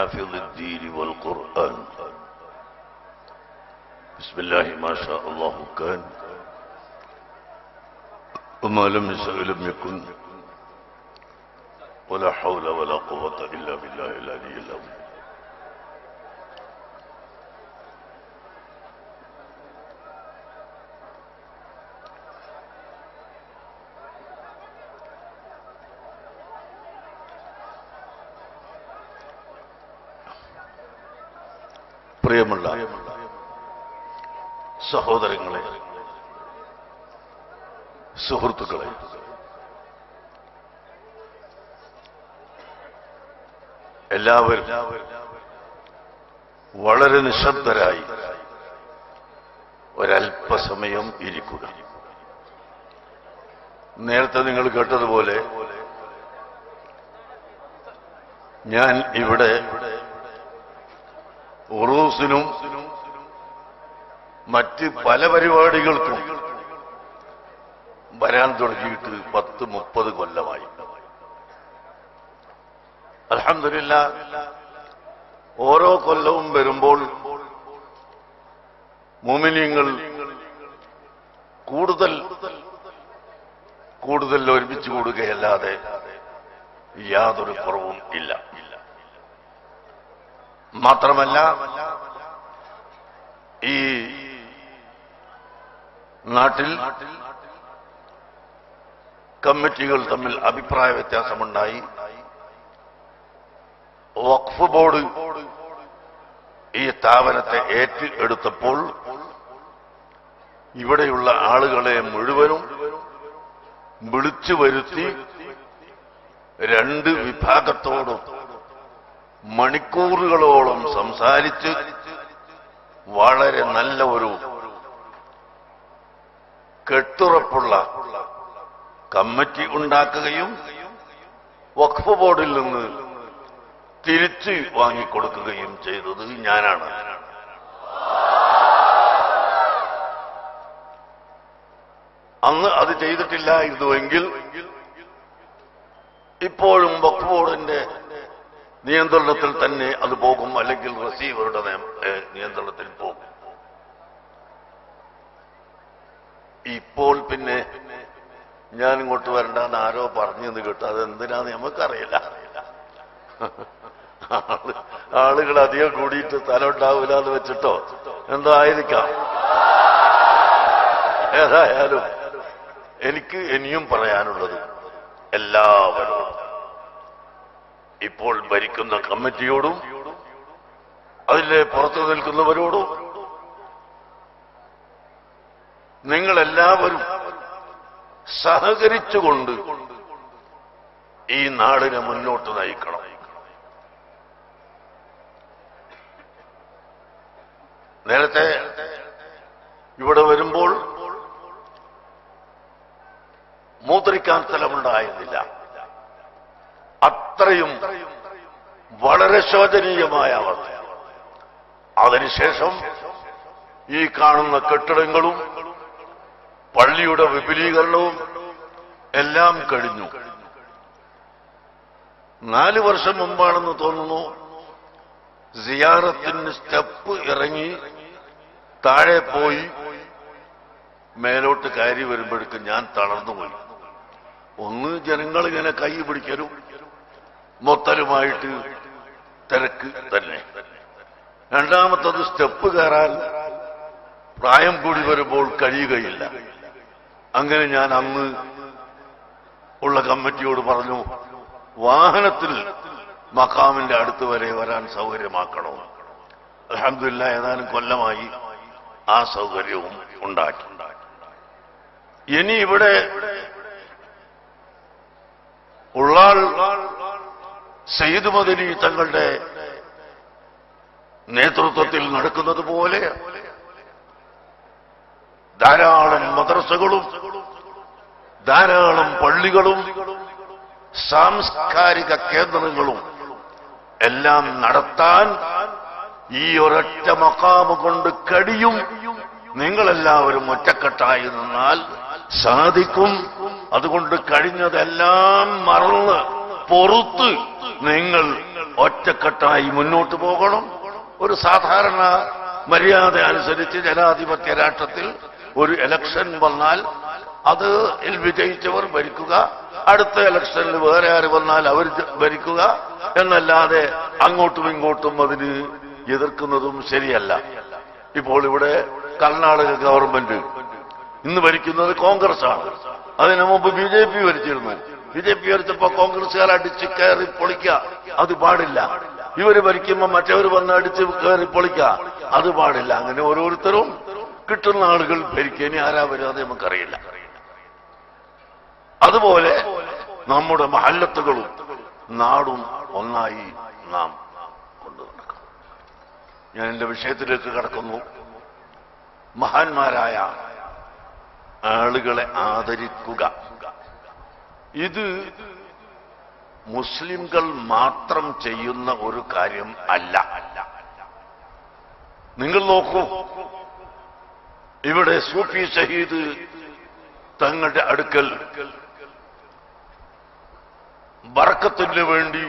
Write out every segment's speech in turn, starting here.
حافظ الدين والقرآن بسم الله ما شاء الله كان وما لم يشأ لم يكن ولا حول ولا قوة إلا بالله العلي العظيم പ്രിയമുള്ള സഹോദരങ്ങളെ സുഹൃത്തുക്കളെ എല്ലാവരും വളരെ നിശബ്ദരായി ഒരല്പസമയം ഇരിക്കുക നേരത്തെ നിങ്ങൾ കേട്ടതുപോലെ ഞാൻ ഇവിടെ ഉറൂസിനും മറ്റ് പല പരിപാടികൾക്കും വരാൻ തുടങ്ങിയിട്ട് പത്ത് മുപ്പത് കൊല്ലമായി അലഹമില്ല ഓരോ കൊല്ലവും വരുമ്പോൾ മോമിനിയങ്ങൾ കൂടുതൽ കൂടുതൽ ഒരുമിച്ച് കൂടുകയല്ലാതെ യാതൊരു കുറവും ഇല്ല മാത്രമല്ല ഈ നാട്ടിൽ കമ്മിറ്റികൾ തമ്മിൽ അഭിപ്രായ വ്യത്യാസമുണ്ടായി വഖഫ് ബോർഡ് ഈ സ്ഥാപനത്തെ ഏറ്റെടുത്തപ്പോൾ ഇവിടെയുള്ള ആളുകളെ മുഴുവനും വിളിച്ചു വരുത്തി രണ്ട് വിഭാഗത്തോടും മണിക്കൂറുകളോളം സംസാരിച്ച് വളരെ നല്ല ഒരു കെട്ടുറപ്പുള്ള കമ്മിറ്റി ഉണ്ടാക്കുകയും വഖഫ് ബോർഡിൽ നിന്ന് തിരിച്ച് വാങ്ങിക്കൊടുക്കുകയും ചെയ്തത് ഞാനാണ് അന്ന് അത് ചെയ്തിട്ടില്ലായിരുന്നുവെങ്കിൽ ഇപ്പോഴും വഖഫ് ബോർഡിന്റെ നിയന്ത്രണത്തിൽ തന്നെ അത് പോകും അല്ലെങ്കിൽ റിസീവറുടെ നിയന്ത്രണത്തിൽ പോകും ഇപ്പോൾ പിന്നെ ഞാൻ ഇങ്ങോട്ട് വരണ്ടെന്ന് ആരോ പറഞ്ഞെന്ന് കേട്ടു അതെന്തിനാന്ന് നമുക്കറിയില്ല ആള് ആളുകൾ അധികം കൂടിയിട്ട് സ്ഥലം ഉണ്ടാവില്ല എന്ന് വെച്ചിട്ടോ എന്തോ ആയിരിക്കാം ഏതായാലും എനിക്ക് ഇനിയും പറയാനുള്ളത് എല്ലാവരോടും ഇപ്പോൾ ഭരിക്കുന്ന കമ്മിറ്റിയോടും അതിലെ പുറത്തു നിൽക്കുന്നവരോടും നിങ്ങളെല്ലാവരും സഹകരിച്ചുകൊണ്ട് ഈ നാടിനെ മുന്നോട്ട് നയിക്കണം നേരത്തെ ഇവിടെ വരുമ്പോൾ മൂത്രിക്കാൻ സ്ഥലമുണ്ടായിരുന്നില്ല അത്രയും വളരെ ശോചനീയമായ അവസ്ഥ അതിനുശേഷം ഈ കാണുന്ന കെട്ടിടങ്ങളും പള്ളിയുടെ വിപുലീകരണവും എല്ലാം കഴിഞ്ഞു നാല് വർഷം മുമ്പാണെന്ന് തോന്നുന്നു സിയാറത്തിന് സ്റ്റെപ്പ് ഇറങ്ങി താഴെ പോയി മേലോട്ട് കയറി വരുമ്പോഴേക്കും ഞാൻ തളർന്നുപോയി ഒന്ന് ജനങ്ങൾ ഇങ്ങനെ കൈ പിടിക്കലും മൊത്തലുമായിട്ട് തിരക്ക് തന്നെ രണ്ടാമത്തത് സ്റ്റെപ്പ് കയറാൻ പ്രായം കൂടി വരുമ്പോൾ കഴിയുകയില്ല അങ്ങനെ ഞാൻ അന്ന് ഉള്ള കമ്മിറ്റിയോട് പറഞ്ഞു വാഹനത്തിൽ മക്കാമിന്റെ അടുത്ത് വരെ വരാൻ സൗകര്യമാക്കണോ അലഹമില്ല ഏതാനും കൊല്ലമായി ആ സൗകര്യവും ഉണ്ടാക്കി ഇനി ഇവിടെ ഉള്ളാൾ സെയ്ദ് മദനി തങ്ങളുടെ നേതൃത്വത്തിൽ നടക്കുന്നത് പോലെ ധാരാളം മദ്രസകളും ധാരാളം പള്ളികളും സാംസ്കാരിക കേന്ദ്രങ്ങളും എല്ലാം നടത്താൻ ഈ ഒരൊറ്റ മക്കാമ് കൊണ്ട് കടിയും നിങ്ങളെല്ലാവരും ഒറ്റക്കെട്ടായി നിന്നാൽ സാധിക്കും അതുകൊണ്ട് കഴിഞ്ഞതെല്ലാം മറന്ന് പൊറുത്ത് നിങ്ങൾ ഒറ്റക്കെട്ടായി മുന്നോട്ട് പോകണം ഒരു സാധാരണ മര്യാദ അനുസരിച്ച് ജനാധിപത്യ രാഷ്ട്രത്തിൽ ഒരു ഇലക്ഷൻ വന്നാൽ അത് ൽ വിജയിച്ചവർ ഭരിക്കുക അടുത്ത ഇലക്ഷനിൽ വേറെ ആര് വന്നാൽ അവർ ജ- ഭരിക്കുക എന്നല്ലാതെ അങ്ങോട്ടും ഇങ്ങോട്ടും അതിന് എതിർക്കുന്നതും ശരിയല്ല ഇപ്പോൾ ഇവിടെ കർണാടക ഗവൺമെന്റ് ഇന്ന് ഭരിക്കുന്നത് കോൺഗ്രസ് ആണ് അതിനു മുമ്പ് ബി ജെ പി ഭരിച്ചിരുന്നു ബി ജെ പി ഭരിച്ചപ്പോ കോൺഗ്രസ്സുകാർ അടിച്ച് കയറി പൊളിക്കുക അത് പാടില്ല ഇവര് ഭരിക്കുമ്പോ മറ്റവർ വന്ന് അടിച്ച് കയറി പൊളിക്കുക അത് പാടില്ല അങ്ങനെ ഓരോരുത്തരും കിട്ടുന്ന ആളുകൾ ഭരിക്കുക ഇനി ആരാ വരിക അത് നമുക്കറിയില്ല അതുപോലെ നമ്മുടെ മഹല്ലത്തുകളും നാടും ഒന്നായി നാം കൊണ്ടു നടക്കണം ഞാൻ എന്റെ വിഷയത്തിലേക്ക് കടക്കുന്നു മഹാന്മാരായ ആളുകളെ ആദരിക്കുക ഇത് മുസ്ലിംകൾ മാത്രം ചെയ്യുന്ന ഒരു കാര്യം അല്ല നിങ്ങൾ നോക്കൂ ഇവിടെ സൂഫി ഷഹീദ് തങ്ങളുടെ അടുക്കൽ ബർക്കത്തിന് വേണ്ടി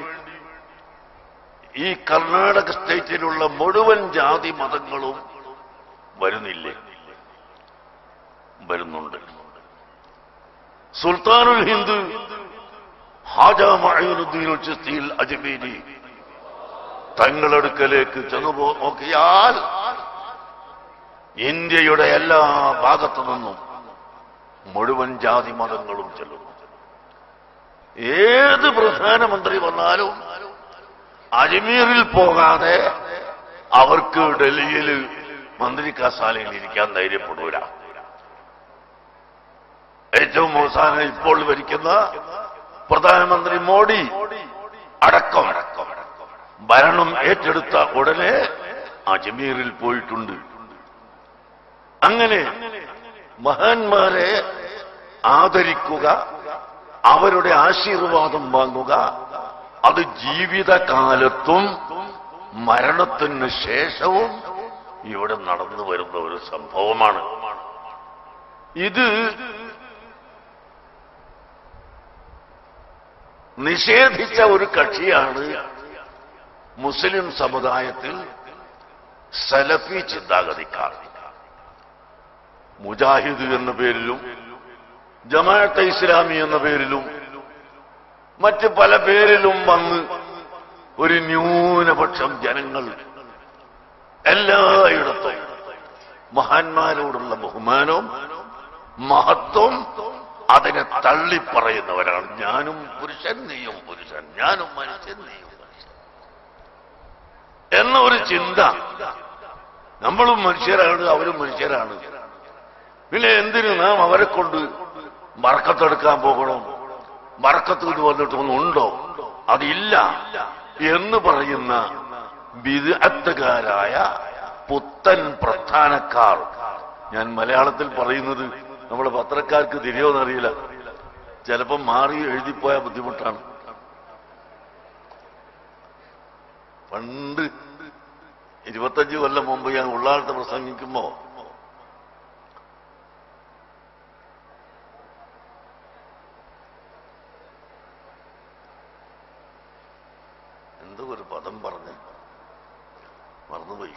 ഈ കർണാടക സ്റ്റേറ്റിലുള്ള മുഴുവൻ ജാതി മതങ്ങളും വരുന്നില്ലേ വരുന്നുണ്ട് സുൽത്താനുൽ ഹിന്ദ് ഹാജ മഴയുദ്ദീൻ ചിസ്തിയിൽ അജ്മീരി തങ്ങളടുക്കലേക്ക് ചെന്നു പോ- നോക്കിയാൽ ഇന്ത്യയുടെ എല്ലാ ഭാഗത്തു നിന്നും മുഴുവൻ ജാതി മതങ്ങളും ചെല്ലുന്നു ഏത് പ്രധാനമന്ത്രി വന്നാലും അജ്മീറിൽ പോകാതെ അവർക്ക് ഡൽഹിയിൽ മന്ത്രി കസാലയിൽ ഇരിക്കാൻ ധൈര്യപ്പെടൂല ഏറ്റവും അവസാനം ഇപ്പോൾ ഭരിക്കുന്ന പ്രധാനമന്ത്രി മോഡി അടക്കം ഭരണം ഏറ്റെടുത്ത ഉടനെ അജ്മീറിൽ പോയിട്ടുണ്ട് അങ്ങനെ മഹാന്മാരെ ആദരിക്കുക അവരുടെ ആശീർവാദം വാങ്ങുക അത് ജീവിതകാലത്തും മരണത്തിന് ശേഷവും ഇവിടെ നടന്നു വരുന്ന ഒരു സംഭവമാണ് ഇത് നിഷേധിച്ച ഒരു കക്ഷിയാണ് മുസ്ലിം സമുദായത്തിൽ സലഫി ചിന്താഗതിക്കാർ മുജാഹിദ് എന്ന പേരിലും ജമാഅത്തെ ഇസ്ലാമി എന്ന പേരിലും മറ്റ് പല പേരിലും വന്ന് ഒരു ന്യൂനപക്ഷം ജനങ്ങൾ എല്ലായിടത്തും മഹാന്മാരോടുള്ള ബഹുമാനവും മഹത്വം അതിനെ തള്ളിപ്പറയുന്നവരാണ് ഞാനും പുരുഷൻ നീയും പുരുഷൻ ഞാനും മനുഷ്യൻ നീയും മനുഷ്യൻ എന്ന ഒരു ചിന്ത നമ്മളും മനുഷ്യരാണ് അവരും മനുഷ്യരാണ് പിന്നെ എന്തിനു നാം അവരെ കൊണ്ട് മറക്കത്തെടുക്കാൻ പോകണം മറക്കത്ത് ഇത് വന്നിട്ടൊന്നുണ്ടോ അതില്ല എന്ന് പറയുന്ന വിദഗ്ധകാരായ പുത്തൻ പ്രധാനക്കാർ ഞാൻ മലയാളത്തിൽ പറയുന്നത് നമ്മുടെ പത്രക്കാർക്ക് തിരിയോന്നറിയില്ല ചിലപ്പം മാറി എഴുതിപ്പോയ ബുദ്ധിമുട്ടാണ് പണ്ട് ഇരുപത്തഞ്ച് കൊല്ലം മുമ്പ് ഞാൻ ഉള്ളാളത്ത് പ്രസംഗിക്കുമ്പോ എന്തോ ഒരു പദം പറഞ്ഞ് മറന്നുപോയി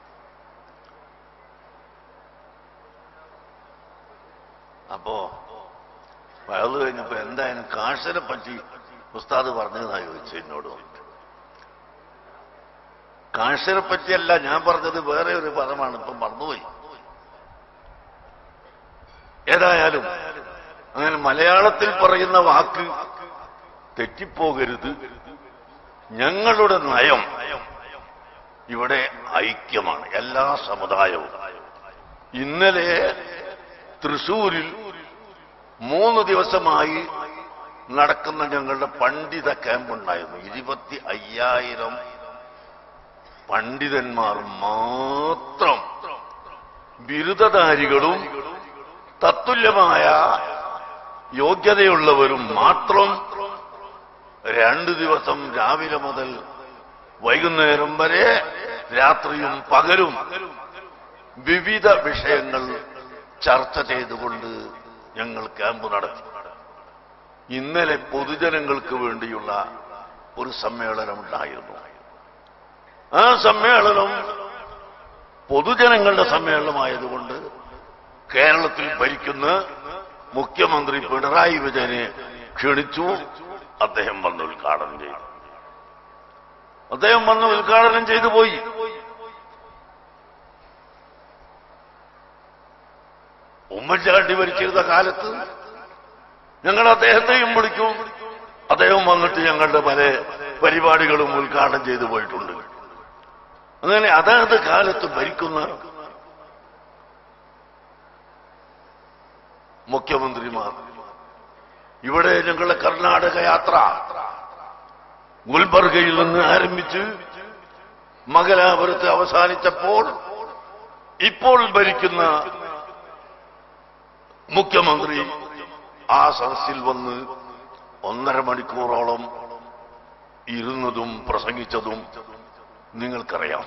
അപ്പോ വയത് കഴിഞ്ഞപ്പോ എന്തായാലും കാഴ്ചനെ പറ്റി ഉസ്താദ് പറഞ്ഞതെന്നാ ചോദിച്ചു എന്നോട് കാഴ്ചനെ പറ്റിയല്ല ഞാൻ പറഞ്ഞത് വേറെ ഒരു പദമാണ് ഇപ്പം മറന്നുപോയി ഏതായാലും അങ്ങനെ മലയാളത്തിൽ പറയുന്ന വാക്ക് തെറ്റിപ്പോകരുത് ഞങ്ങളുടെ നയം ഇവിടെ ഐക്യമാണ് എല്ലാ സമുദായവും ഇന്നലെ തൃശൂരിൽ മൂന്ന് ദിവസമായി നടക്കുന്ന ഞങ്ങളുടെ പണ്ഡിത ക്യാമ്പ് ഉണ്ടായിരുന്നു ഇരുപത്തി അയ്യായിരം പണ്ഡിതന്മാർ മാത്രം ബിരുദധാരികളും തത്തുല്യമായ യോഗ്യതയുള്ളവരും മാത്രം രണ്ടു ദിവസം രാവിലെ മുതൽ വൈകുന്നേരം വരെ രാത്രിയും പകലും വിവിധ വിഷയങ്ങൾ ചർച്ച ചെയ്തുകൊണ്ട് ഞങ്ങൾ ക്യാമ്പ് നടത്തി ഇന്നലെ പൊതുജനങ്ങൾക്ക് വേണ്ടിയുള്ള ഒരു സമ്മേളനമുണ്ടായിരുന്നു ആ സമ്മേളനം പൊതുജനങ്ങളുടെ സമ്മേളനമായതുകൊണ്ട് കേരളത്തിൽ ഭരിക്കുന്ന മുഖ്യമന്ത്രി പിണറായി വിജയനെ ക്ഷണിച്ചു അദ്ദേഹം വന്ന് ഉദ്ഘാടനം ചെയ്തു അദ്ദേഹം വന്ന് ഉദ്ഘാടനം ചെയ്തു പോയി ഉമ്മൻചാണ്ടി ഭരിച്ചിരുന്ന കാലത്ത് ഞങ്ങൾ അദ്ദേഹത്തെയും വിളിക്കും അദ്ദേഹം വന്നിട്ട് ഞങ്ങളുടെ പല പരിപാടികളും ഉദ്ഘാടനം ചെയ്തു പോയിട്ടുണ്ട് അങ്ങനെ അതാത് കാലത്ത് ഭരിക്കുന്ന മുഖ്യമന്ത്രിമാർ ഇവിടെ ഞങ്ങളുടെ കർണാടക യാത്ര ഗുൽബർഗയിൽ നിന്ന് ആരംഭിച്ച് മംഗലാപുരത്ത് അവസാനിച്ചപ്പോൾ ഇപ്പോൾ ഭരിക്കുന്ന മുഖ്യമന്ത്രി ആ സദസ്സിൽ വന്ന് ഒന്നര മണിക്കൂറോളം ഇരുന്നതും പ്രസംഗിച്ചതും നിങ്ങൾക്കറിയാം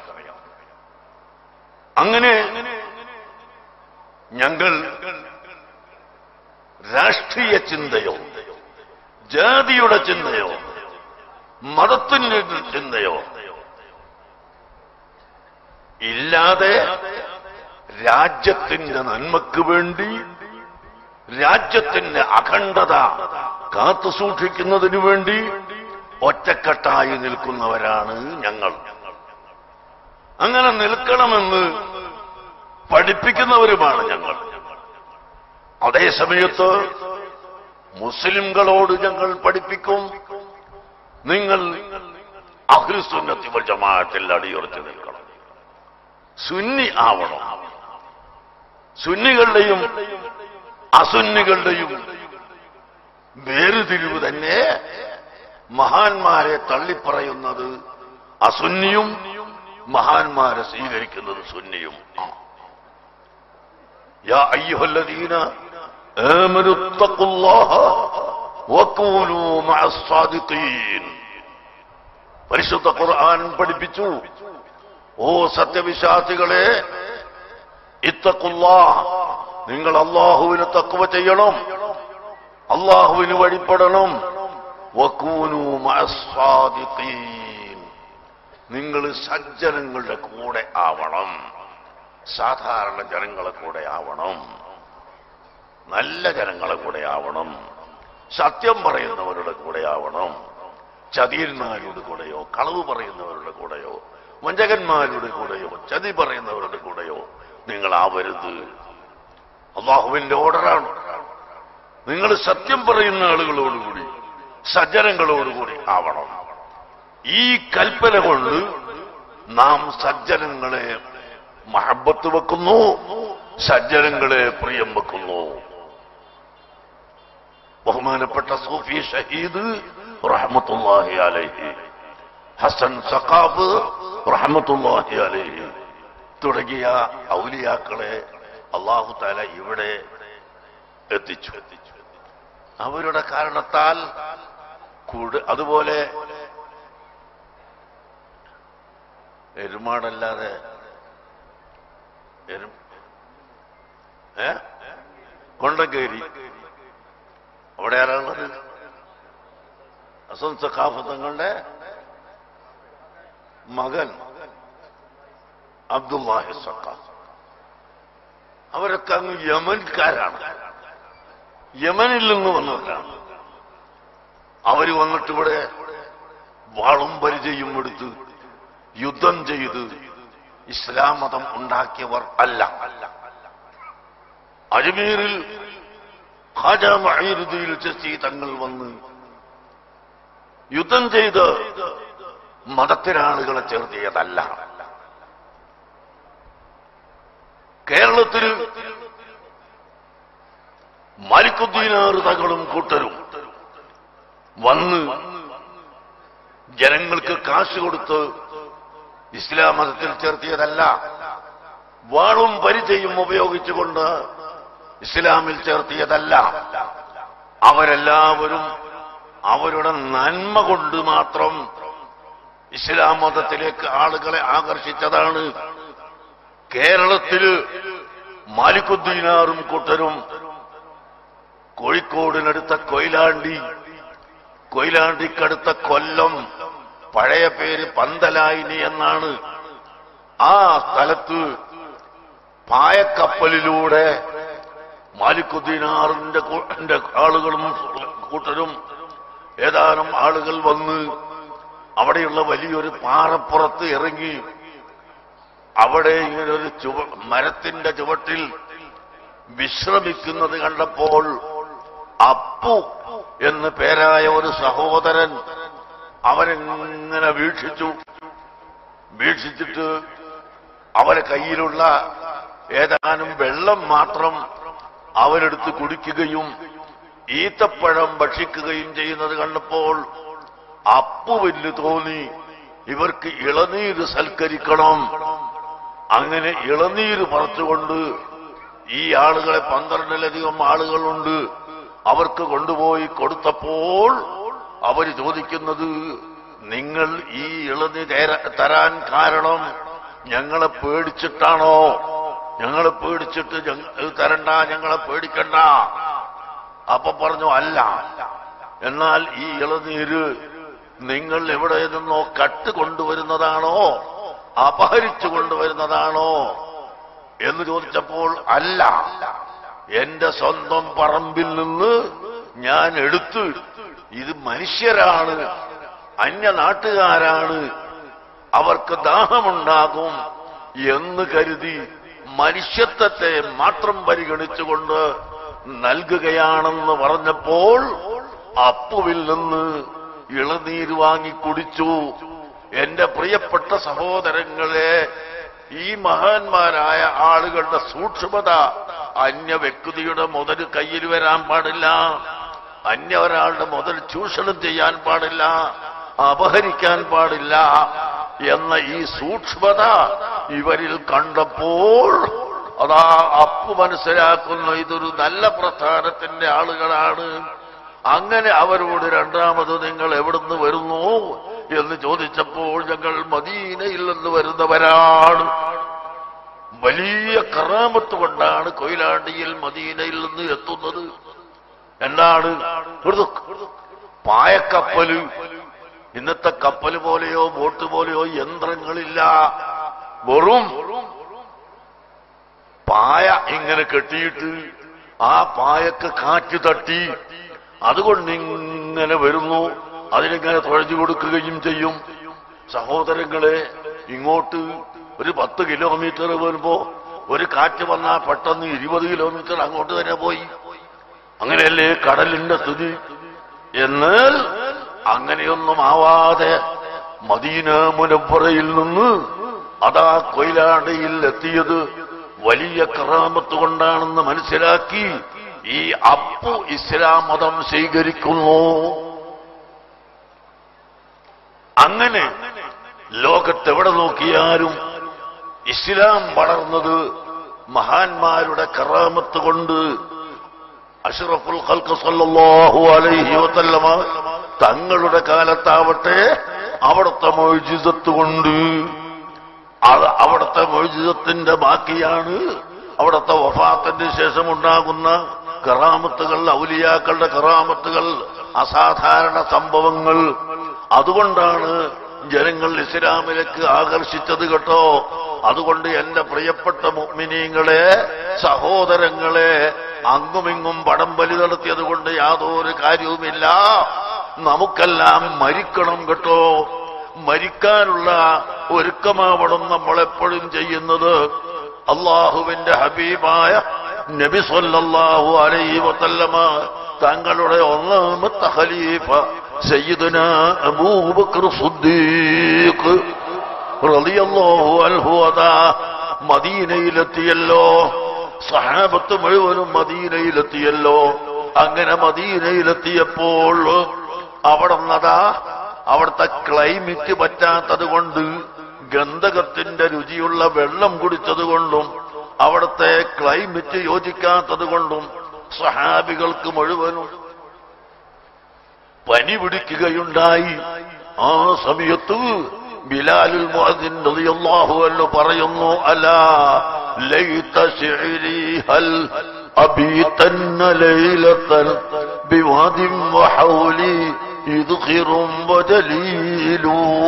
അങ്ങനെ ഞങ്ങൾ രാഷ്ട്രീയ ചിന്തയോ ജാതിയുടെ ചിന്തയോ മതത്തിന്റെ ചിന്തയോ ഇല്ലാതെ രാജ്യത്തിന്റെ നന്മക്ക് വേണ്ടി രാജ്യത്തിന്റെ അഖണ്ഡത കാത്തു സൂക്ഷിക്കുന്നതിനു വേണ്ടി ഒറ്റക്കെട്ടായി നിൽക്കുന്നവരാണ് ഞങ്ങൾ അങ്ങനെ നിൽക്കണമെന്ന് പഠിപ്പിക്കുന്നവരുമാണ് ഞങ്ങൾ അതേസമയത്ത് മുസ്ലിംകളോട് ഞങ്ങൾ പഠിപ്പിക്കും നിങ്ങൾ അഹ്ലുസുന്നത്തി വൽ ജമാഅത്തിൽ അടിയുറച്ചു നിൽക്കണം സുന്നി ആവണം സുന്നികളുടെയും അസുന്നികളുടെയും വേറുതിരിവ് തന്നെ മഹാന്മാരെ തള്ളിപ്പറയുന്നത് അസുന്നിയും മഹാന്മാരെ സ്വീകരിക്കുന്നത് സുന്നിയും ആണ് يا أيها الذين آمنوا اتقوا الله وكونوا مع الصادقين പരിശുദ്ധ ഖുർആൻ പഠിപ്പിച്ചു ഓ സത്യവിശ്വാസികളെ ഇത്തക്കുല്ലാ നിങ്ങൾ അള്ളാഹുവിന് തക്കുവ ചെയ്യണം അള്ളാഹുവിന് വഴിപ്പെടണം വക്കൂനു മഅസ്സാദിഖീൻ. നിങ്ങൾ സജ്ജനങ്ങളുടെ കൂടെ ആവണം സാധാരണ ജനങ്ങളെ കൂടെ ആവണം നല്ല ജനങ്ങളെ കൂടെ ആവണം സത്യം പറയുന്നവരുടെ കൂടെ ആവണം ചതിയന്മാരുടെ കൂടെയോ കളവ് പറയുന്നവരുടെ കൂടെയോ വഞ്ചകന്മാരുടെ കൂടെയോ ചതി പറയുന്നവരുടെ കൂടെയോ നിങ്ങളാവരുത് അള്ളാഹുവിന്റെ ഓർഡറാണ് നിങ്ങൾ സത്യം പറയുന്ന ആളുകളോടുകൂടി സജ്ജനങ്ങളോടുകൂടി ആവണം ഈ കൽപ്പന കൊണ്ട് നാം സജ്ജനങ്ങളെ മഹബത്ത് വെക്കുന്നു സജ്ജനങ്ങളെ പ്രിയം വെക്കുന്നു ബഹുമാനപ്പെട്ട സൂഫി ഷഹീദ് റഹ്മത്തുല്ലാഹി അലൈഹി ഹസൻ സഖാഫ് റഹ്മത്തുല്ലാഹി അലൈഹി തുടങ്ങിയ ഔലിയാക്കളെ അള്ളാഹു താല ഇവിടെ എത്തിച്ചു അവരുടെ കാരണത്താൽ കൂട് അതുപോലെ എരുമാടല്ലാതെ എരും ഏ കൊണ്ടങ്കേരി അവിടെ ആരാളുള്ളത് അസം സഖാഫ് തങ്ങളുടെ മകൻ അബ്ദുല്ലാഹി സഖാഫ് അവരൊക്കെ അങ്ങ് യമൻകാരാണ് യമനിൽ നിന്ന് വന്നവരാണ് അവര് വന്നിട്ട് ഇവിടെ വാളും പരിചയം എടുത്ത് യുദ്ധം ചെയ്ത് ഇസ്ലാം മതം ഉണ്ടാക്കിയവർ അല്ല അജ്മീറിൽ ഖാജ മഹീറുദ്ദീൻ ചെസ്തി തങ്ങൾ വന്ന് യുദ്ധം ചെയ്ത് മതത്തിനാളുകളെ ചേർത്തിയതല്ല കേരളത്തിൽ മാലിക്കുദ്ദീനാറ് തകളും കൂട്ടരും വന്ന് ജനങ്ങൾക്ക് കാശ് കൊടുത്ത് ഇസ്ലാം മതത്തിൽ ചേർത്തിയതല്ല വാളും പരിചയം ഉപയോഗിച്ചുകൊണ്ട് ഇസ്ലാമിൽ ചേർത്തിയതല്ല അവരെല്ലാവരും അവരുടെ നന്മ കൊണ്ട് മാത്രം ഇസ്ലാം മതത്തിലേക്ക് ആളുകളെ ആകർഷിച്ചതാണ് കേരളത്തിൽ മാലിക്കുദ്ദീനാറും കൂട്ടരും കോഴിക്കോടിനടുത്ത കൊയിലാണ്ടി കൊയിലാണ്ടിക്കടുത്ത കൊല്ലം പഴയ പേര് പന്തലായിനി എന്നാണ് ആ സ്ഥലത്ത് പായക്കപ്പലിലൂടെ മാലിക്കുദ്ദീനാറിന്റെ കൂ- ന്റെ ആളുകളും കൂട്ടരും ഏതാനും ആളുകൾ വന്ന് അവിടെയുള്ള വലിയൊരു പാറപ്പുറത്ത് ഇറങ്ങി അവിടെ ഇങ്ങനെ ഒരു ചുവ മരത്തിന്റെ ചുവട്ടിൽ വിശ്രമിക്കുന്നത് കണ്ടപ്പോൾ അപ്പു എന്ന് പേരായ ഒരു സഹോദരൻ അവരെങ്ങനെ വീക്ഷിച്ചു വീക്ഷിച്ചിട്ട് അവരെ കയ്യിലുള്ള ഏതാനും വെള്ളം മാത്രം അവരെടുത്ത് കുടിക്കുകയും ഈത്തപ്പഴം ഭക്ഷിക്കുകയും ചെയ്യുന്നത് കണ്ടപ്പോൾ അപ്പുവിന് തോന്നി ഇവർക്ക് ഇളനീര് സൽക്കരിക്കണം അങ്ങനെ ഇളനീര് പറിച്ചുകൊണ്ട് ഈ ആളുകളെ പന്ത്രണ്ടിലധികം ആളുകളുണ്ട് അവർക്ക് കൊണ്ടുപോയി കൊടുത്തപ്പോൾ അവർ ചോദിക്കുന്നത് നിങ്ങൾ ഈ ഇളനി തേര- തരാൻ കാരണം ഞങ്ങളെ പേടിച്ചിട്ടാണോ ഞങ്ങളെ പേടിച്ചിട്ട് ഞങ്ങ- ഇത് തരണ്ട ഞങ്ങളെ പേടിക്കണ്ട അപ്പൊ പറഞ്ഞു അല്ല എന്നാൽ ഈ ഇളനീര് നിങ്ങൾ എവിടെ നിന്നോ കട്ട് കൊണ്ടുവരുന്നതാണോ അപഹരിച്ചു കൊണ്ടുവരുന്നതാണോ എന്ന് ചോദിച്ചപ്പോൾ അല്ല എന്റെ സ്വന്തം പറമ്പിൽ നിന്ന് ഞാൻ എടുത്ത് ഇത് മനുഷ്യരാണ് അന്യ നാട്ടുകാരാണ് അവർക്ക് ദാഹമുണ്ടാകും എന്ന് കരുതി മനുഷ്യത്വത്തെ മാത്രം പരിഗണിച്ചുകൊണ്ട് നൽകുകയാണെന്ന് പറഞ്ഞപ്പോൾ അപ്പുവിൽ നിന്ന് ഇളനീര് വാങ്ങി കുടിച്ചു എന്റെ പ്രിയപ്പെട്ട സഹോദരങ്ങളെ ഈ മഹാന്മാരായ ആളുകളുടെ സൂക്ഷ്മത അന്യ വ്യക്തിയുടെ മുതൽ കയ്യിൽ വരാൻ പാടില്ല അന്യ ഒരാളുടെ മുതൽ ചൂഷണം ചെയ്യാൻ പാടില്ല അപഹരിക്കാൻ പാടില്ല എന്ന ഈ സൂക്ഷ്മത ഇവരിൽ കണ്ടപ്പോൾ അതാ അപ്പു മനസ്സിലാക്കുന്നു ഇതൊരു നല്ല പ്രസ്ഥാനത്തിന്റെ ആളുകളാണ് അങ്ങനെ അവരോട് രണ്ടാമത് നിങ്ങൾ എവിടുന്ന് വരുന്നു എന്ന് ചോദിച്ചപ്പോൾ ഞങ്ങൾ മദീനയിൽ നിന്ന് വരുന്നവരാണ് വലിയ കറാമത്ത് കൊണ്ടാണ് കൊയിലാണ്ടിയിൽ മദീനയിൽ നിന്ന് എത്തുന്നത് എന്താണ് ഒരു പായക്കപ്പല് ഇന്നത്തെ കപ്പൽ പോലെയോ ബോട്ട് പോലെയോ യന്ത്രങ്ങളില്ല വെറും പായ ഇങ്ങനെ കെട്ടിയിട്ട് ആ പായക്ക് കാറ്റ് തട്ടി അതുകൊണ്ട് ഇങ്ങനെ വരുന്നു അതിനിങ്ങനെ തുഴഞ്ഞു കൊടുക്കുകയും ചെയ്യും സഹോദരങ്ങളെ ഇങ്ങോട്ട് ഒരു പത്ത് കിലോമീറ്റർ വരുമ്പോ ഒരു കാറ്റ് വന്നാൽ പെട്ടെന്ന് ഇരുപത് കിലോമീറ്റർ അങ്ങോട്ട് തന്നെ പോയി അങ്ങനെയല്ലേ കടലിന്റെ സ്ഥിതി എന്നാൽ അങ്ങനെയൊന്നും ആവാതെ മദീന മുനപ്പുറയിൽ നിന്ന് അതാ കൊയിലാണ്ടയിൽ എത്തിയത് വലിയ കറാമത്ത് കൊണ്ടാണെന്ന് മനസ്സിലാക്കി ഈ അപ്പു ഇസ്ലാം മതം സ്വീകരിക്കുന്നു അങ്ങനെ ലോകത്തെവിടെ നോക്കിയാലും ഇസ്ലാം വളർന്നത് മഹാന്മാരുടെ കറാമത്ത് കൊണ്ട് അഷ്റഫുൽ ഖൽഖ് സല്ലല്ലാഹു അലൈഹി വസല്ലമ തങ്ങളുടെ കാലത്താവട്ടെ അവിടുത്തെ മൊഴിജിതത്ത് കൊണ്ട് അത് അവിടുത്തെ മൊഴിജിതത്തിന്റെ ബാക്കിയാണ് അവിടുത്തെ വഫാത്തിന്റെ ശേഷം ഉണ്ടാകുന്ന കറാമത്തുകൾ ഔലിയാക്കളുടെ കറാമത്തുകൾ അസാധാരണ സംഭവങ്ങൾ അതുകൊണ്ടാണ് ജനങ്ങൾ ഇസ്ലാമിലേക്ക് ആകർഷിച്ചത് കേട്ടോ അതുകൊണ്ട് എന്റെ പ്രിയപ്പെട്ട മുഅ്മിനീങ്ങളെ സഹോദരങ്ങളെ അങ്ങുമിങ്ങും പടംബലി നടത്തിയത് കൊണ്ട് യാതൊരു കാര്യവുമില്ല നമുക്കെല്ലാം മരിക്കണം കേട്ടോ മരിക്കാനുള്ള ഒരുക്കമാവണം നമ്മളെപ്പോഴും ചെയ്യുന്നത് അള്ളാഹുവിന്റെ ഹബീബായ നബി സല്ലല്ലാഹു അലൈഹി വസല്ലമ തങ്ങളുടെ ഒന്നാമത്തെ ഖലീഫ സയ്യിദുന അബൂബക്കർ സിദ്ദീഖ് റളിയല്ലാഹു അൻഹു അതാ മദീനയിലെത്തിയല്ലോ സഹാബത്ത് മുഴുവനും മദീനയിലെത്തിയല്ലോ അങ്ങനെ മദീനയിലെത്തിയപ്പോൾ അവിടെ നിന്നതാ അവിടുത്തെ ക്ലൈമറ്റ് പറ്റാത്തത് കൊണ്ട് ഗന്ധകത്തിന്റെ രുചിയുള്ള വെള്ളം കുടിച്ചത് കൊണ്ടും അവിടുത്തെ ക്ലൈമറ്റ് യോജിക്കാത്തത് കൊണ്ടും സഹാബികൾക്ക് മുഴുവനും പനി പിടിക്കുകയുണ്ടായി ആ സമയത്ത് ബിലാലുൽ മുഅദ്ദിൻ റളിയല്ലാഹു അൻഹു പറയുന്നു അലാ ലൈത ശിഅരി ഹൽ അബീതന്ന ലൈലതൻ ബിവാദിൻ വഹൗലി إذخر وجليل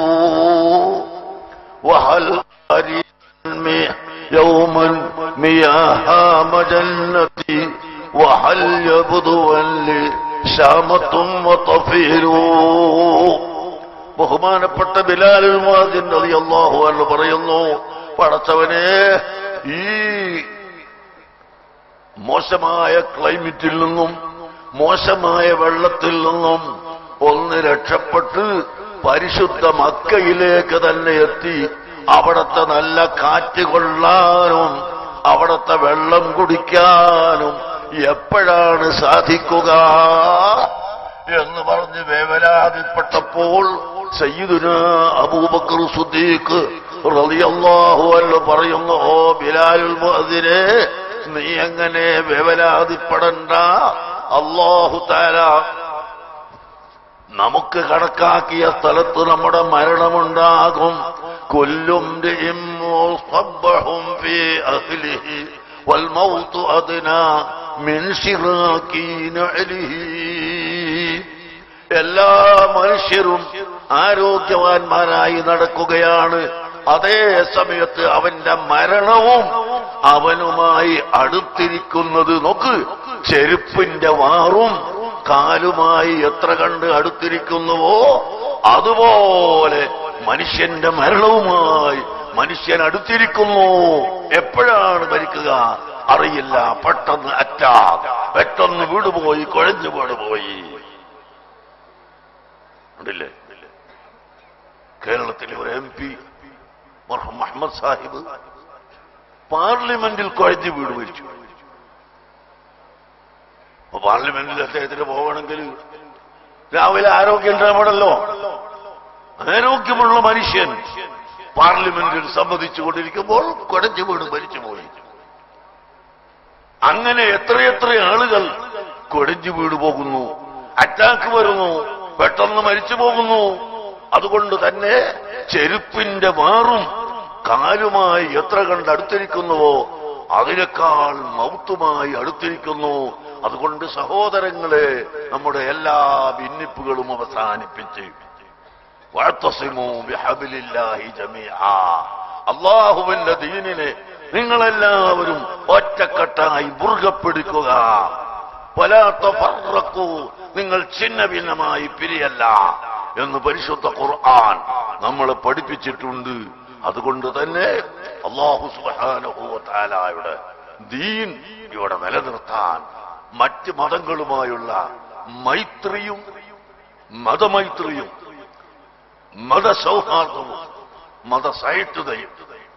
وهل أريد يوما مياه مجنتي وهل يبدو لي شامة وطفيل ബഹുമാനപ്പെട്ട ബിലാലുൽ മുഅദ്ദിൻ റളിയല്ലാഹു അൻഹു പറയുന്നു പടച്ചവനെ ഈ മോശമായ ക്ലൈമറ്റിൽ നിന്നും മോശമായ വെള്ളത്തിൽ നിന്നും ഒന്ന് രക്ഷപ്പെട്ട് പരിശുദ്ധ മക്കയിലേക്ക് തന്നെ എത്തി അവിടത്തെ നല്ല കാറ്റ് കൊള്ളാനും അവിടത്തെ വെള്ളം കുടിക്കാനും എപ്പോഴാണ് സാധിക്കുക എന്ന് പറഞ്ഞ് വേവലാതിപ്പെട്ടപ്പോൾ സയ്യിദുന അബൂബക്കർ സുദ്ദീഖ് റളിയല്ലാഹു അൻഹു പറയുന്നു ഓ ബിലാലുൽ മുഅദ്ദിനെ നീ എങ്ങനെ വേവലാതിപ്പെടണ്ട അല്ലാഹു തആല നമുക്ക് കണക്കാക്കിയ സ്ഥലത്ത് നമ്മുടെ മരണമുണ്ടാകും കൊല്ലും والموت أدنى من شراك نعله എല്ലാ മനുഷ്യരും ആരോഗ്യവാന്മാരായി നടക്കുകയാണ് അതേ സമയത്ത് അവന്റെ മരണവും അവനുമായി അടുത്തിരിക്കുന്നത് നോക്ക് ചെരുപ്പിന്റെ വാറും കാലുമായി എത്ര കണ്ട് അടുത്തിരിക്കുന്നുവോ അതുപോലെ മനുഷ്യന്റെ മരണവുമായി മനുഷ്യൻ അടുത്തിരിക്കുന്നു എപ്പോഴാണ് മരിക്കുക അറിയില്ല പെട്ടെന്ന് അറ്റാക്ക് പെട്ടെന്ന് വീടുപോയി കുഴഞ്ഞു വീടുപോയി ഉണ്ടല്ലേ കേരളത്തിലെ ഒരു എം പി മുഹമ്മദ് സാഹിബ് പാർലമെന്റിൽ കുഴഞ്ഞു വീട് മരിച്ചു അപ്പൊ പാർലമെന്റിൽ അദ്ദേഹത്തിന് പോകണമെങ്കിൽ രാവിലെ ആരോഗ്യം ഉണ്ടാവണമല്ലോ ആരോഗ്യമുള്ള മനുഷ്യൻ പാർലമെന്റിൽ സംവദിച്ചുകൊണ്ടിരിക്കുമ്പോൾ കുഴഞ്ഞു വീട് മരിച്ചുപോയി അങ്ങനെ എത്രയെത്ര ആളുകൾ കുഴഞ്ഞു വീട് പോകുന്നു അറ്റാക്ക് വരുന്നു പെട്ടെന്ന് മരിച്ചു പോകുന്നു അതുകൊണ്ട് തന്നെ ചെരുപ്പിന്റെ മാറും കാലുമായി എത്ര കണ്ട് അടുത്തിരിക്കുന്നുവോ അതിനേക്കാൾ മൗത്തുമായി അടുത്തിരിക്കുന്നു അതുകൊണ്ട് സഹോദരങ്ങളെ നമ്മുടെ എല്ലാ ഭിന്നിപ്പുകളും അവസാനിപ്പിച്ച് വാഴ്ത്തസിമോ ബിഹബിലില്ലാഹി ജമീആ അള്ളാഹുവിന്റെ ദീനിനെ നിങ്ങളെല്ലാവരും ഒറ്റക്കെട്ടായി മുറുകപ്പിടിക്കുക പലാത്ത ഫറക്കൂ നിങ്ങൾ ഛിന്ന ഭിന്നമായി പിരിയല്ല എന്ന് പരിശുദ്ധ ഖുർആൻ നമ്മളെ പഠിപ്പിച്ചിട്ടുണ്ട് അതുകൊണ്ട് തന്നെ അള്ളാഹു സുബാനുഭൂത്താലായുടെ ദീൻ ഇവിടെ നിലനിർത്താൻ മറ്റ് മതങ്ങളുമായുള്ള മൈത്രിയും മതമൈത്രിയും മതസൗഹാർദ്ദവും മതസഹിഷ്ണുതയും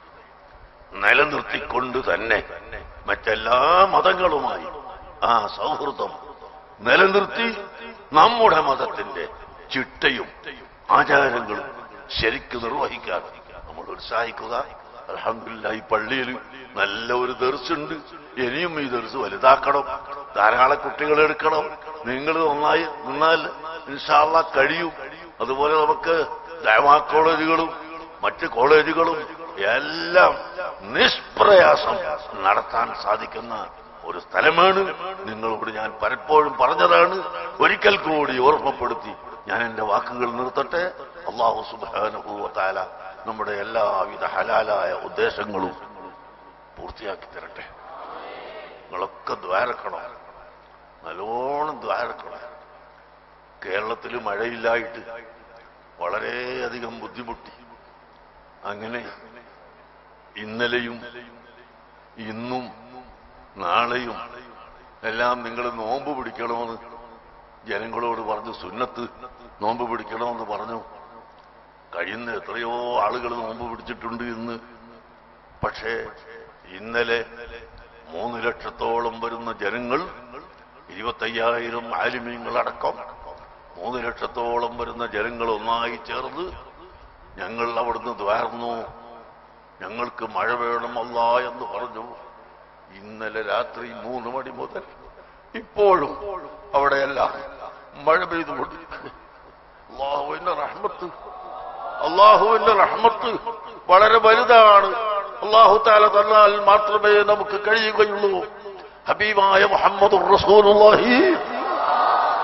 നിലനിർത്തിക്കൊണ്ട് തന്നെ മറ്റെല്ലാ മതങ്ങളുമായി ആ സൗഹൃദം നിലനിർത്തി നമ്മുടെ മതത്തിന്റെ ചിട്ടയും ആചാരങ്ങളും ശരിക്ക് നിർവഹിക്കാൻ നമ്മൾ ഉത്സാഹിക്കുക അലഹമില്ല ഈ പള്ളിയിൽ നല്ല ഒരു ദർസുണ്ട് ഇനിയും ഈ ദർസ് വലുതാക്കണം ധാരാളം കുട്ടികൾ എടുക്കണം നിങ്ങൾ നന്നായി നിന്നാൽ ഇൻഷാല്ല കഴിയും അതുപോലെ നമുക്ക് ദൈവാ കോളേജുകളും മറ്റ് കോളേജുകളും എല്ലാം നിഷ്പ്രയാസം നടത്താൻ സാധിക്കുന്ന ഒരു സ്ഥലമാണ് നിങ്ങളോട് ഞാൻ പലപ്പോഴും പറഞ്ഞതാണ് ഒരിക്കൽ കൂടി ഓർമ്മപ്പെടുത്തി ഞാൻ എന്റെ വാക്കുകൾ നിർത്തട്ടെ അള്ളാഹു സുബാനുഭൂവത്താല നമ്മുടെ എല്ലാവിധ ഹലാലായ ഉദ്ദേശങ്ങളും പൂർത്തിയാക്കി തരട്ടെ നിങ്ങളൊക്കെ ദ്വാരക്കണം നല്ലോണം ദ്വാരക്കണം കേരളത്തിൽ മഴയില്ലായിട്ട് വളരെയധികം ബുദ്ധിമുട്ടി അങ്ങനെ ഇന്നലെയും ഇന്നും നാളെയും എല്ലാം നിങ്ങൾ നോമ്പ് പിടിക്കണമെന്ന് ജനങ്ങളോട് പറഞ്ഞു സുന്നത്ത് നോമ്പ് പിടിക്കണമെന്ന് പറഞ്ഞു കഴിയുന്ന എത്രയോ ആളുകൾ നോമ്പ് പിടിച്ചിട്ടുണ്ട് ഇന്ന് പക്ഷേ ഇന്നലെ മൂന്ന് ലക്ഷത്തോളം വരുന്ന ജനങ്ങൾ ഇരുപത്തയ്യായിരം ആലിമ്യങ്ങളടക്കം മൂന്ന് ലക്ഷത്തോളം വരുന്ന ജനങ്ങൾ ഒന്നായി ചേർന്ന് ഞങ്ങൾ അവിടുന്ന് ദ്വാർന്നു ഞങ്ങൾക്ക് മഴ വേണമല്ല എന്ന് പറഞ്ഞു ഇന്നലെ രാത്രി മൂന്ന് മണി മുതൽ ഇപ്പോഴും അവിടെയെല്ലാം മഴ പെയ്തുകൊണ്ട് അള്ളാഹുവിന്റെ റഹ്മത്ത് അള്ളാഹുവിന്റെ റഹ്മത്ത് വളരെ വലുതാണ് അള്ളാഹു താല തന്നാൽ മാത്രമേ നമുക്ക് കഴിയുകയുള്ളൂ ഹബീബായ മുഹമ്മദ് റസൂലുള്ളാഹി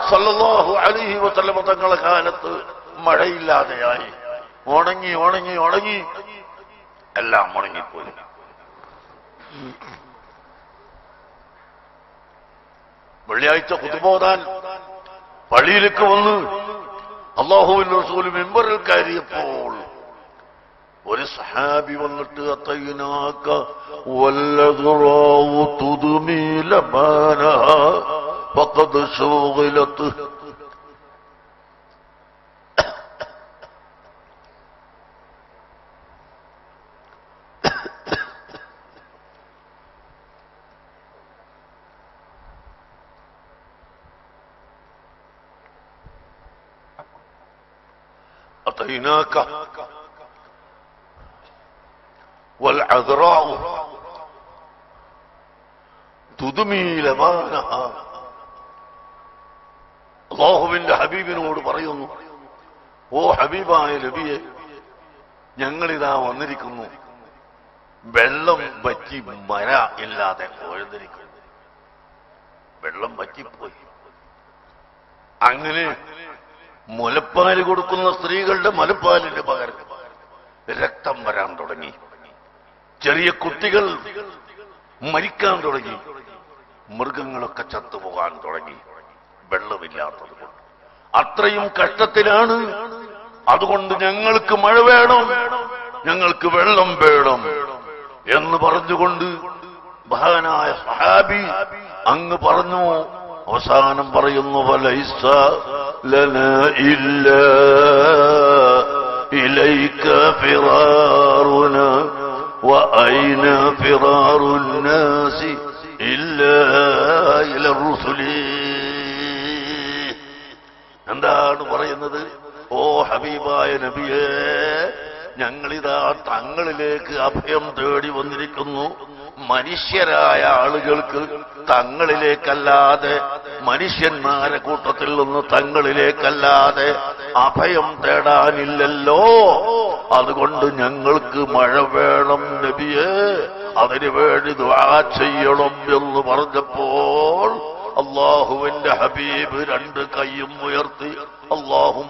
സല്ലല്ലാഹു അലൈഹി വസല്ലമ തങ്ങളെ കാലത്ത് മഴയില്ലാതെയായി ഉണങ്ങി ഉണങ്ങി ഉണങ്ങി എല്ലാം ഉണങ്ങിപ്പോയി വെള്ളിയാഴ്ച കുത്തുപോതാൻ പള്ളിയിലേക്ക് വന്ന് അള്ളാഹുവിൻ റസൂൽ മെമ്പറിൽ കയറിയപ്പോൾ ഒരു സഹാബി വന്നിട്ട് അത്തൈനാക്ക വല്ലതുറാവു തുതുമീലമാന ഫഖദ് ശുഗിലത്ത് أتيناك والعذراء تدمي لبانها അള്ളാഹുവിന്റെ ഹബീബിനോട് പറയുന്നു ഓ ഹബീബായ നബിയെ ഞങ്ങളിതാ വന്നിരിക്കുന്നു വെള്ളം വറ്റി മര ഇല്ലാതെ എഴുന്നിരിക്കുന്നു വെള്ളം വറ്റിപ്പോയി അങ്ങനെ മുലപ്പാല് കൊടുക്കുന്ന സ്ത്രീകളുടെ മുലപ്പാലിന് പകരം രക്തം വരാൻ തുടങ്ങി ചെറിയ കുട്ടികൾ മരിക്കാൻ തുടങ്ങി മൃഗങ്ങളൊക്കെ ചത്തുപോകാൻ തുടങ്ങി വെള്ളമില്ലാത്തത് കൊണ്ട് അത്രയും കഷ്ടത്തിലാണ് അതുകൊണ്ട് ഞങ്ങൾക്ക് മഴ വേണം ഞങ്ങൾക്ക് വെള്ളം വേണം എന്ന് പറഞ്ഞുകൊണ്ട് മഹാനായ സഹാബി അങ്ങ് പറഞ്ഞു അവസാനം പറയുന്നു വലൈസ ലന ഇല്ല ഇലൈക ഫിറാറുന وأين فرار الناس إلا إلى الرسل എന്താണ് പറയുന്നത് ഓ ഹബീബായ നബിയേ ഞങ്ങളിതാ തങ്ങളിലേക്ക് അഭയം തേടി വന്നിരിക്കുന്നു മനുഷ്യരായ ആളുകൾക്ക് തങ്ങളിലേക്കല്ലാതെ മനുഷ്യന്മാരെ കൂട്ടത്തിൽ നിന്ന് തങ്ങളിലേക്കല്ലാതെ അഭയം തേടാനില്ലല്ലോ അതുകൊണ്ട് ഞങ്ങൾക്ക് മഴ വേണം നബിയെ അതിനു വേണ്ടി ദുആ ചെയ്യണം എന്ന് പറഞ്ഞപ്പോൾ അള്ളാഹുവിന്റെ ഹബീബ് രണ്ട് കൈയും ഉയർത്തി അള്ളാഹും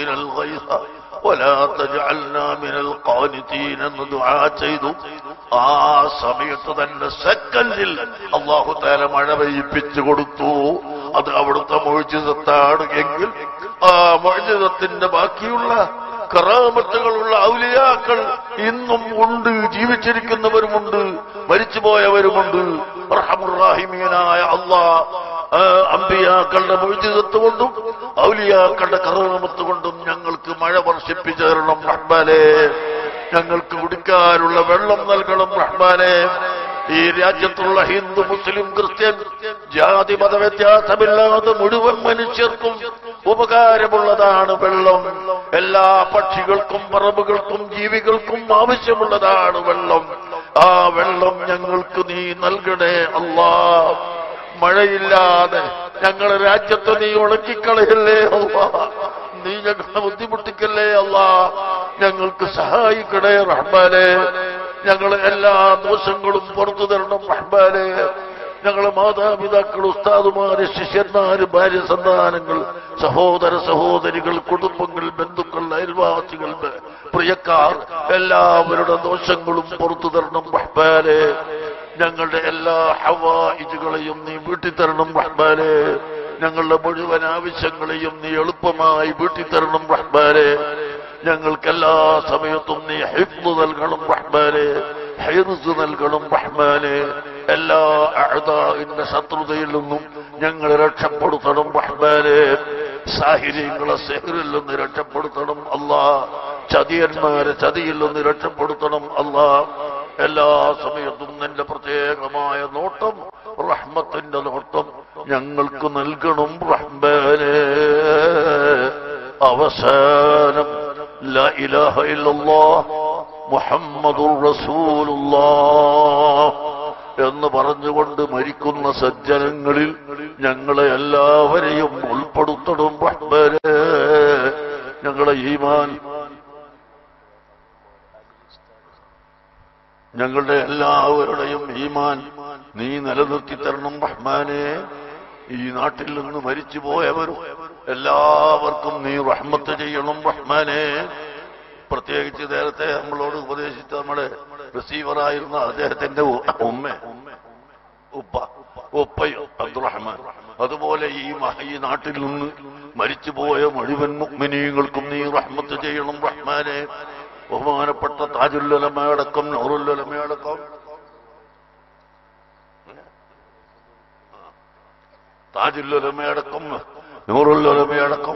ولا تجعلنا من القانتين എന്ന് ദുആ ചെയ്തു ആ സമയത്ത് തന്നെ സെക്കൻഡിൽ അള്ളാഹു താല മഴ പെയ്യിപ്പിച്ചു കൊടുത്തു അത് അവിടുത്തെ മൊഴിജിതത്താണ് എങ്കിൽ ആ മൊഴിജിതത്തിന്റെ ബാക്കിയുള്ള കറാമത്തുകളുള്ള ഔലിയാക്കൾ ഇന്നും ഉണ്ട് ജീവിച്ചിരിക്കുന്നവരുമുണ്ട് മരിച്ചുപോയവരുമുണ്ട് റഹമുറാഹിമീനായ അള്ളാ അമ്പിയാക്കളുടെ മൊഴിജിതത്ത് കൊണ്ടും ഔലിയാക്കളുടെ കറാമത്ത് കൊണ്ടും ഞങ്ങൾക്ക് മഴ വർഷിപ്പിച്ചു തരണം റഹ്മാനെ ഞങ്ങൾക്ക് കുടിക്കാനുള്ള വെള്ളം നൽകണം റഹ്മാനെ ഈ രാജ്യത്തുള്ള ഹിന്ദു മുസ്ലിം ക്രിസ്ത്യൻ ജാതി മത വ്യത്യാസമില്ലാതെ മുഴുവൻ മനുഷ്യർക്കും ഉപകാരമുള്ളതാണ് വെള്ളം എല്ലാ പക്ഷികൾക്കും പറമ്പുകൾക്കും ജീവികൾക്കും ആവശ്യമുള്ളതാണ് വെള്ളം ആ വെള്ളം ഞങ്ങൾക്ക് നീ നൽകണേ അല്ലാ മഴയില്ലാതെ ഞങ്ങളുടെ രാജ്യത്തെ നീ ഉണക്കിക്കളയല്ലേ അല്ലാ നീ ഞങ്ങളെ ബുദ്ധിമുട്ടിക്കല്ലേ അല്ലാ ഞങ്ങൾക്ക് സഹായിക്കണേ റഹ്മാനെ ഞങ്ങളെ എല്ലാ ദോഷങ്ങളും പുറത്തു തരണം റഹ്മാനെ ഞങ്ങളെ മാതാപിതാക്കൾ ഉസ്താദുമാര് ശിഷ്യന്മാര് ഭാര്യ സന്താനങ്ങൾ സഹോദര സഹോദരികൾ കുടുംബങ്ങൾ ബന്ധുക്കൾ അയൽവാസികൾ പ്രിയക്കാർ എല്ലാവരുടെ ദോഷങ്ങളും പുറത്തു തരണം റഹ്മാനെ ഞങ്ങളുടെ എല്ലാ ഹവായിജുകളെയും നീ വീട്ടിത്തരണം റഹ്മാനെ ഞങ്ങളുടെ മുഴുവൻ ആവശ്യങ്ങളെയും നീ എളുപ്പമായി വീട്ടിത്തരണം റഹ്മാനെ ഞങ്ങൾക്ക് എല്ലാ സമയത്തും നീ ഹിഫ്ദ് നൽകണം റഹ്മാനെ ഹൈറുസ് നൽകണം റഹ്മാനെ എല്ലാ അഴുതാവിന്റെ ശത്രുതയിൽ നിന്നും ഞങ്ങളെ രക്ഷപ്പെടുത്തണം റഹ്മാനെ സാഹിര്യങ്ങളെ സെഹറിൽ നിന്ന് രക്ഷപ്പെടുത്തണം അല്ലാ ചതിയന്മാരെ ചതിയിൽ നിന്ന് രക്ഷപ്പെടുത്തണം അല്ലാ എല്ലാ സമയത്തും നിന്റെ പ്രത്യേകമായ നോട്ടം റഹ്മത്തിന്റെ നോട്ടം ഞങ്ങൾക്ക് നൽകണം റഹ്മാനെ അവസാനം لا إله إلا الله محمد رسول الله എന്ന് പറഞ്ഞുകൊണ്ട് മരിക്കുന്ന സജ്ജനങ്ങളിൽ ഞങ്ങളെ എല്ലാവരെയും ഉൾപ്പെടുത്തണം റഹ്മാനെ ഞങ്ങളെ ഈമാൻ ഞങ്ങളുടെ എല്ലാവരുടെയും ഈമാൻ നീ നിലനിർത്തി തരണം റഹ്മാനെ ഈ നാട്ടിൽ നിന്ന് മരിച്ചു പോയവരും എല്ലാവർക്കും നീ റഹ്മത്ത് ചെയ്യണം റഹ്മാനെ പ്രത്യേകിച്ച് നേരത്തെ നമ്മളോട് ഉപദേശിച്ച നമ്മുടെ റിസീവറായിരുന്ന അദ്ദേഹത്തിന്റെ ഉ- ഉമ്മ ഉപ്പ ഉപ്പയും അബ്ദുറഹ്മാൻ അതുപോലെ ഈ മഹ- ഈ നാട്ടിൽ നിന്ന് മരിച്ചുപോയ മുഴുവൻ മുഗ്മിനീങ്ങൾക്കും നീ റഹ്മത്ത് ചെയ്യണം റഹ്മാനെ ബഹുമാനപ്പെട്ട താജുല്ലമയടക്കം നൂറുല്ലമയടക്കം താജുല്ലമയടക്കം നൂറുല്ലമയടക്കം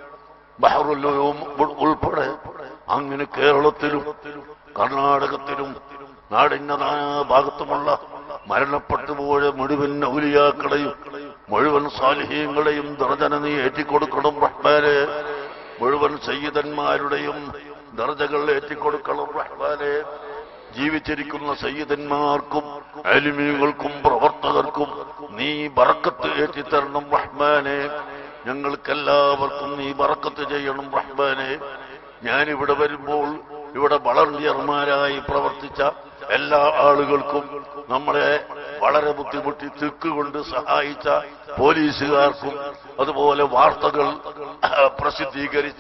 ബഹറുല്ലും ഉൾപ്പെടെ അങ്ങനെ കേരളത്തിലും കർണാടകത്തിലും നാടിന്റെ നാനാ ഭാഗത്തുമുള്ള മരണപ്പെട്ടു പോയ മുഴുവൻ ഔലിയാക്കളെയും മുഴുവൻ സാലിഹ്യങ്ങളെയും ദർജന നീ ഏറ്റിക്കൊടുക്കണം റഹ്മാനെ മുഴുവൻ സയ്യിദന്മാരുടെയും ദർജകൾ ഏറ്റിക്കൊടുക്കണം റഹ്മാനെ ജീവിച്ചിരിക്കുന്ന സയ്യിദന്മാർക്കും അലിമീകൾക്കും പ്രവർത്തകർക്കും നീ ബറക്കത്ത് ഏറ്റിത്തരണം റഹ്മാനെ ഞങ്ങൾക്കെല്ലാവർക്കും നീ ബറക്കത്ത് ചെയ്യണം റഹ്മാനെ ഞാനിവിടെ വരുമ്പോൾ ഇവിടെ വളണ്ടിയർമാരായി പ്രവർത്തിച്ച എല്ലാ ആളുകൾക്കും നമ്മളെ വളരെ ബുദ്ധിമുട്ടി തിക്കുകൊണ്ട് സഹായിച്ച പോലീസുകാർക്കും അതുപോലെ വാർത്തകൾ പ്രസിദ്ധീകരിച്ച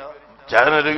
ചാനല്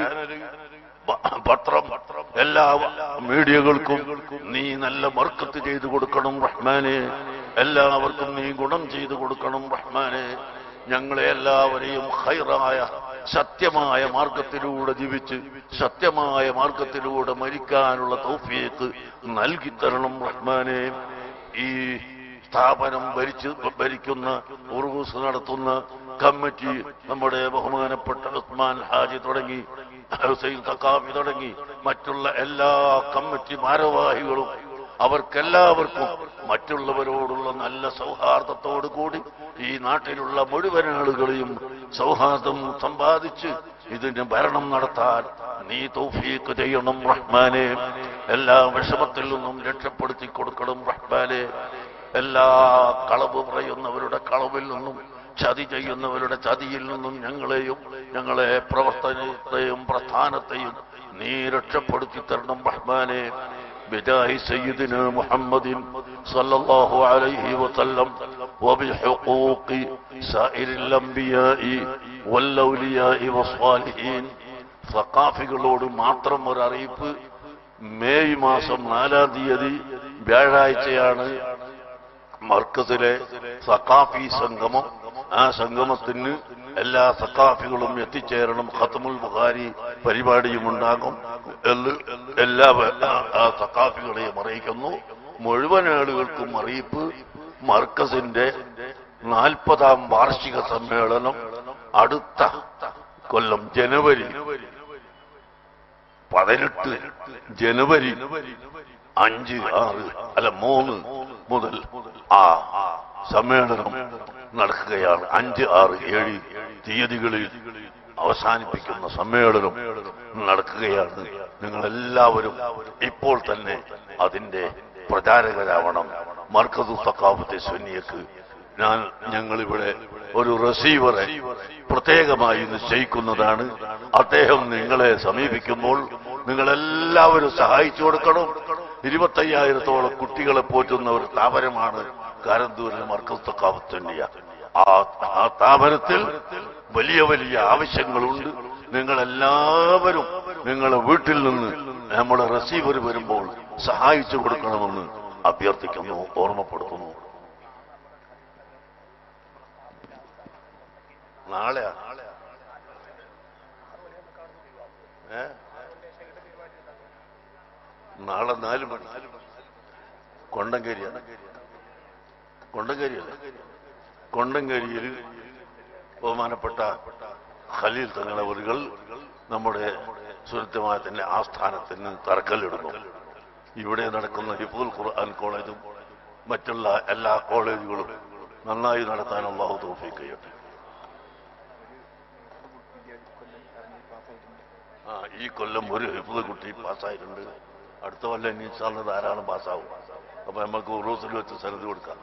പ- പത്രം എല്ലാ മീഡിയകൾക്കും നീ നല്ല മർക്കത്ത് ചെയ്തു കൊടുക്കണം റഹ്മാനെ എല്ലാവർക്കും നീ ഗുണം ചെയ്തു കൊടുക്കണം റഹ്മാനെ ഞങ്ങളെ എല്ലാവരെയും ഹൈറായ സത്യമായ മാർഗത്തിലൂടെ ജീവിച്ച് സത്യമായ മാർഗത്തിലൂടെ മരിക്കാനുള്ള തൗഫീക്ക് നൽകിത്തരണം റഹ്മാനെ ഈ സ്ഥാപനം ഭരിച്ച് ഭരിക്കുന്ന ഉറൂസ് നടത്തുന്ന കമ്മിറ്റി നമ്മുടെ ബഹുമാനപ്പെട്ട ഉസ്മാൻ ഹാജി തുടങ്ങി ഹുസൈൻ തക്കാഫി തുടങ്ങി മറ്റുള്ള എല്ലാ കമ്മിറ്റി ഭാരവാഹികളും അവർക്കെല്ലാവർക്കും മറ്റുള്ളവരോടുള്ള നല്ല സൗഹാർദ്ദത്തോടു കൂടി ഈ നാട്ടിലുള്ള മുഴുവൻ ആളുകളെയും സൗഹാർദ്ദം സമ്പാദിച്ച് ഇതിന് ഭരണം നടത്താൻ നീ തൗഫീക്ക് ചെയ്യണം റഹ്മാനെ എല്ലാ വിഷമത്തിൽ നിന്നും രക്ഷപ്പെടുത്തി കൊടുക്കണം റഹ്മാനെ എല്ലാ കളവ് പറയുന്നവരുടെ കളവിൽ നിന്നും ചതി ചെയ്യുന്നവരുടെ ചതിയിൽ നിന്നും ഞങ്ങളെയും ഞങ്ങളെ പ്രവർത്തനത്തെയും പ്രസ്ഥാനത്തെയും നീ രക്ഷപ്പെടുത്തി തരണം റഹ്മാനെ بجاه سيدنا محمد صلى الله عليه وسلم وبحقوق سائر الأنبياء والأولياء والصالحين സക്കാഫികളോട് മാത്രം ഒരു അറിയിപ്പ് മെയ് മാസം നാലാം തീയതി വ്യാഴാഴ്ചയാണ് മർക്കസിലെ സക്കാഫി സംഗമം ആ സംഗമത്തിന് എല്ലാ സക്കാഫികളും എത്തിച്ചേരണം ഖത്തമുൽ ബുഖാരി പരിപാടിയും ഉണ്ടാകും എന്ന് എല്ലാ ആ സക്കാഫികളെയും അറിയിക്കുന്നു മുഴുവൻ ആളുകൾക്കും അറിയിപ്പ് മർക്കസിന്റെ നാൽപ്പതാം വാർഷിക സമ്മേളനം അടുത്ത കൊല്ലം ജനുവരി പതിനെട്ട് ജനുവരി അഞ്ച് ആറ് അല്ല മൂന്ന് മുതൽ ആ സമ്മേളനം നടക്കുകയാണ് അഞ്ച് ആറ് ഏഴ് തീയതികളിൽ അവസാനിപ്പിക്കുന്ന സമ്മേളനം നടക്കുകയാണ് നിങ്ങൾ ഇപ്പോൾ തന്നെ അതിന്റെ പ്രചാരകരാവണം മർക്കതു സക്കാഫത്തെ സുന്നിയക്ക് ഞാൻ ഞങ്ങളിവിടെ ഒരു റിസീവറെ പ്രത്യേകമായി നിശ്ചയിക്കുന്നതാണ് അദ്ദേഹം നിങ്ങളെ സമീപിക്കുമ്പോൾ നിങ്ങളെല്ലാവരും സഹായിച്ചു കൊടുക്കണം ഇരുപത്തയ്യായിരത്തോളം കുട്ടികളെ പോറ്റുന്ന ഒരു സ്ഥാപനമാണ് കാരന്തൂരിലെ മർക്കസ് തക്കാഫത്തുണ്ടിയ ആ ആ സ്ഥാപനത്തിൽ വലിയ വലിയ ആവശ്യങ്ങളുണ്ട് നിങ്ങളെല്ലാവരും നിങ്ങളെ വീട്ടിൽ നിന്ന് നമ്മുടെ റിസീവർ വരുമ്പോൾ സഹായിച്ചു കൊടുക്കണമെന്ന് അഭ്യർത്ഥിക്കുന്നു ഓർമ്മപ്പെടുത്തുന്നു നാളെയാ ഏ നാളെ നാല് മണി കൊണ്ടങ്കേരിയാണ് കൊണ്ടങ്കേരിയല്ല കൊണ്ടങ്കേരിയിൽ ബഹുമാനപ്പെട്ട ഖലീൽ തങ്ങളവറുകൾ നമ്മുടെ സുരത്യമായത്തിന്റെ ആസ്ഥാനത്തിന് തറക്കല്ലിടുന്നു ഇവിടെ നടക്കുന്ന ഹിഫുൽ ഖുർആൻ കോളേജും മറ്റുള്ള എല്ലാ കോളേജുകളും നന്നായി നടത്താൻ അള്ളാഹു തോഫീക്ക് ചെയ്യട്ടെ ആ ഈ കൊല്ലം ഒരു ഹിഫുദ് കുട്ടി പാസ്സായിട്ടുണ്ട് അടുത്ത കൊല്ലം ഇനി സാറിന് ധാരാളം പാസ്സാവും അപ്പൊ നമുക്ക് ഉറൂസിൽ വെച്ച് സരതി കൊടുക്കാം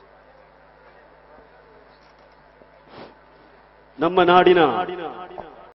ನಮ್ಮ ನಾಡಿನ